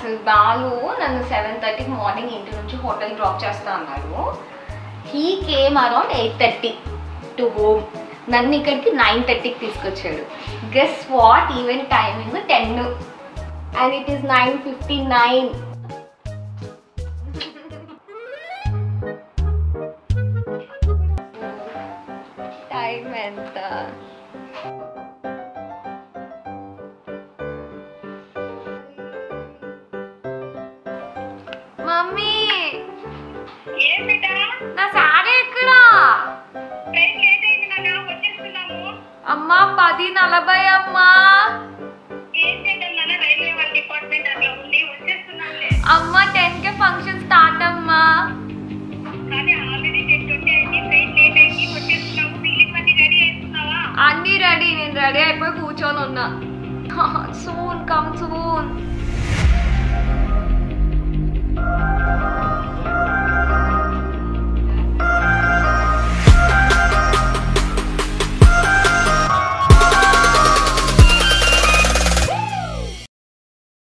అసలు బాలు నన్ను సెవెన్ థర్టీకి మార్నింగ్ ఇంటి నుంచి హోటల్ డ్రాప్ చేస్తా అన్నాడు he came around eight thirty to home నన్ను ఇక్కడికి నైన్ థర్టీకి తీసుకొచ్చాడు guess what event timing ten and it is nine fifty nine time ఎంత మమ్మీ ఏం బిడ్డ నా సారీ ఎక్కడా ట్రైన్ లేట్ అయింది నాన్న వచ్చేస్తున్నాము అమ్మా పది నలభై అమ్మా ఏం చేద్దాం నాన్న రైల్వే వాళ్ళ డిపార్ట్మెంట్ అట్లా ఉంది వచ్చేస్తున్నాంలే అమ్మ టెన్ కే ఫంక్షన్ స్టార్ట్ అమ్మా కానీ ఆల్రెడీ టెన్ ట్వంటీ అయింది ట్రైన్ లేట్ అయింది వచ్చేస్తున్నాము మిగిలిన అన్ని రెడీ చేస్తున్నావా అన్నీ రెడీ నేను రెడీ అయిపోయి కూర్చొని ఉన్నా సూన్ కమ్ సూన్